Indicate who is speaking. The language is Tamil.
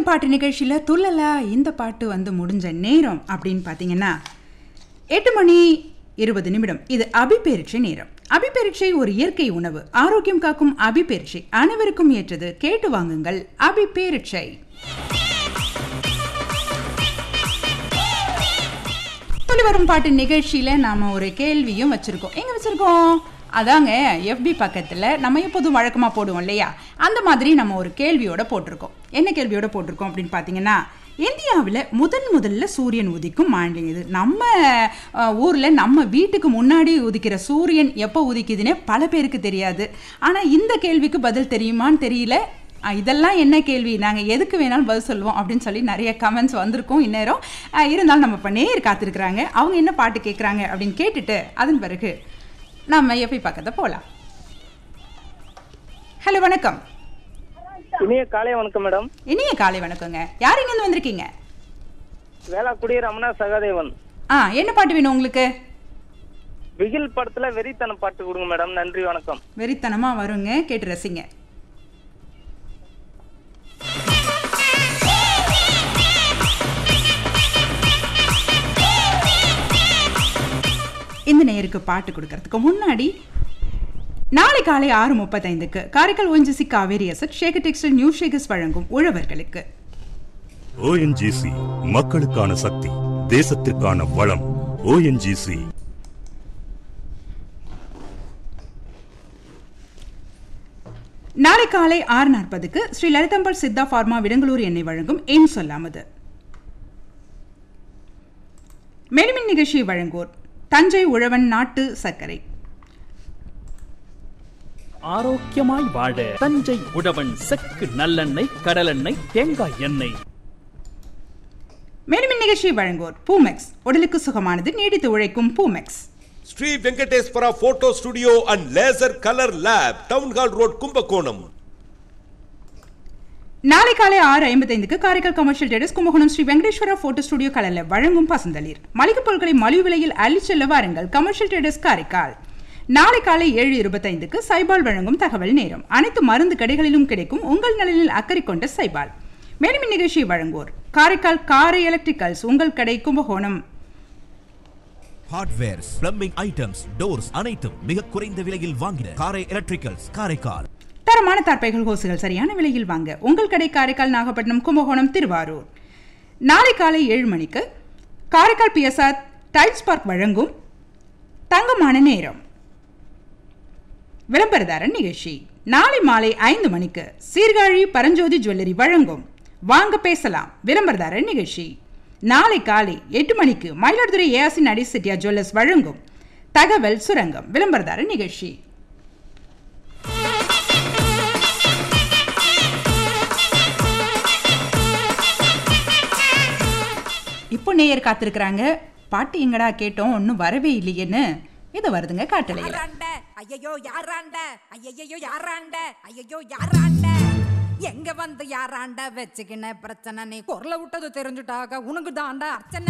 Speaker 1: பாட்டு நிகழ்ச்சியில் துள்ளலா இந்த பாட்டு வந்து முடிஞ்ச நேரம் அப்படின்னு பார்த்தீங்கன்னா எட்டு மணி இருபது நிமிடம் இது அபிபேரிச்சை நேரம் அபிபேரிச்சை ஒரு இயற்கை உணவு ஆரோக்கியம் காக்கும் அபிபேரிச்சை அனைவருக்கும் ஏற்றது கேட்டு வாங்குங்கள் அபிபேரிச்சை துளி வரும் பாட்டு நிகழ்ச்சியில நாம ஒரு கேள்வியும் வச்சிருக்கோம் எங்க வச்சிருக்கோம் அதாங்க எஃபி பக்கத்தில் நம்ம எப்போதும் வழக்கமாக போடுவோம் இல்லையா அந்த மாதிரி நம்ம ஒரு கேள்வியோட போட்டிருக்கோம் என்ன கேள்வியோட போட்டிருக்கோம் அப்படின்னு பார்த்தீங்கன்னா இந்தியாவில் முதன் முதல்ல சூரியன் உதிக்கும் மாநிலம் இது நம்ம ஊரில் நம்ம வீட்டுக்கு முன்னாடி உதிக்கிற சூரியன் எப்போ உதிக்குதுன்னே பல பேருக்கு தெரியாது ஆனால் இந்த கேள்விக்கு பதில் தெரியுமான்னு தெரியல அஹ் இதெல்லாம் என்ன கேள்வி நாங்கள் எதுக்கு வேணாலும் பதில் சொல்லுவோம் அப்படின்னு சொல்லி நிறைய கமெண்ட்ஸ் வந்திருக்கோம் இந்நேரம் அஹ் இருந்தாலும் நம்ம இப்போ நேர் காத்திருக்கிறாங்க அவங்க என்ன பாட்டு கேட்குறாங்க அப்படின்னு கேட்டுட்டு அதன் பிறகு நம்ம எப்பி பக்கத்தை போகலாம் ஹலோ வணக்கம்
Speaker 2: இனிய காலை வணக்கம் மேடம்
Speaker 1: இனிய காலை வணக்கங்க யார் இங்கேருந்து வந்திருக்கீங்க
Speaker 2: வேளாக்குடி ரமணா சகாதேவன்
Speaker 1: ஆ என்ன பாட்டு வேணும் உங்களுக்கு
Speaker 2: பிகில் படத்துல வெறித்தனம் பாட்டு கொடுங்க மேடம் நன்றி வணக்கம்
Speaker 1: வெறித்தனமாக வருங்க கேட்டு ரசிங்க இந்த நேருக்கு பாட்டு கொடுக்கறதுக்கு முன்னாடி நாளை காலை ஆறு முப்பத்தைந்துக்கு Karaikal ONGC Cauvery asset Shekar textile new Shekars வழங்கும் உழவர்களுக்கு
Speaker 3: ஓஎன்ஜிசி மக்களுக்கான சக்தி தேசத்திற்கான வளம் ஓஎன்ஜிசி
Speaker 1: நாளை காலை ஆறு நாற்பதுக்கு ஸ்ரீ லலிதம்பல் சித்தா ஃபார்மா விடங்களூர் எண்ணெய் வழங்கும் ஏன் சொல்லாமது மெலிமின் நிகழ்ச்சியை வழங்குவோர் தஞ்சை உழவன் நாட்டு சர்க்கரை
Speaker 4: ஆரோக்கியமாய் வாழ தஞ்சை உழவன் செக்கு நல்லெண்ணெய் கடலெண்ணெய் தேங்காய் எண்ணெய்
Speaker 1: மெலிமின் நிகழ்ச்சியை வழங்குவோர் பூமெக்ஸ் உடலுக்கு சுகமானது நீடித்து உழைக்கும் Boomex
Speaker 5: Sri Venkateswara photo studio and laser colour lab town hall road Kumbakonam
Speaker 1: நாளை காலை ஆறு ஐம்பத்தைந்துக்கு காரைக்கால் கமர்ஷியல் டேடஸ் கும்பகோணம் ஸ்ரீ வெங்கடேஸ்வரா போட்டோ ஸ்டுடியோ கலல வழங்கும் பசந்தளிர் மளிகை பொருட்களை மலிவு விலையில் அள்ளிச் செல்ல வாருங்கள் கமர்ஷியல் டேடஸ் காரைக்கால் நாளை காலை ஏழு இருபத்தைந்துக்கு சைபால் வழங்கும் தகவல் நேரம் அனைத்து மருந்து கடைகளிலும் கிடைக்கும் உங்கள் நலனில் அக்கறை கொண்ட சைபால் மேலும் இந்நிகழ்ச்சியை வழங்குவோர் காரைக்கால் காரை எலக்ட்ரிக்கல்ஸ் உங்கள் கடை Kumbakonam
Speaker 6: hardwares plumbing items doors அனைத்தும் மிக குறைந்த விலையில் வாங்கின காரை எலக்ட்ரிக்கல்ஸ் காரைக்கால்
Speaker 1: தரமான தற்பைகள் ஹோசுகள் சரியான விலையில் வாங்க உங்கள் கடை காரைக்கால் நாகப்பட்டினம் கும்பகோணம் திருவாரூர் நாளை காலை ஏழு மணிக்கு காரைக்கால் பிஎஸ்ஆர் டைல்ஸ் பார்க் வழங்கும் தங்கமான நேரம் விளம்பரதாரன் நிகழ்ச்சி நாளை மாலை ஐந்து மணிக்கு சீர்காழி பரஞ்சோதி ஜுவல்லரி வழங்கும் வாங்க பேசலாம் விளம்பரதாரன் நிகழ்ச்சி நாளை காலை எட்டு மணிக்கு மயிலாடுதுறை ஏஆசி நடி செட்டியா ஜுவல்லர்ஸ் வழங்கும் தகவல் சுரங்கம் விளம்பரதாரன் நிகழ்ச்சி இப்போ நேயர் காத்திருக்கிறாங்க பாட்டு எங்கடா கேட்டோம் ஒன்றும் வரவே இல்லையேன்னு இது வருதுங்க காட்டலையில்
Speaker 7: யாராண்ட ஐயையோ யாராண்ட ஐயையோ யாராண்ட ஐயையோ யாராண்ட எங்க வந்து யாராண்ட வச்சுக்கின பிரச்சனை நீ குரல விட்டது தெரிஞ்சுட்டாக உனக்கு தாண்டா அர்ச்சனை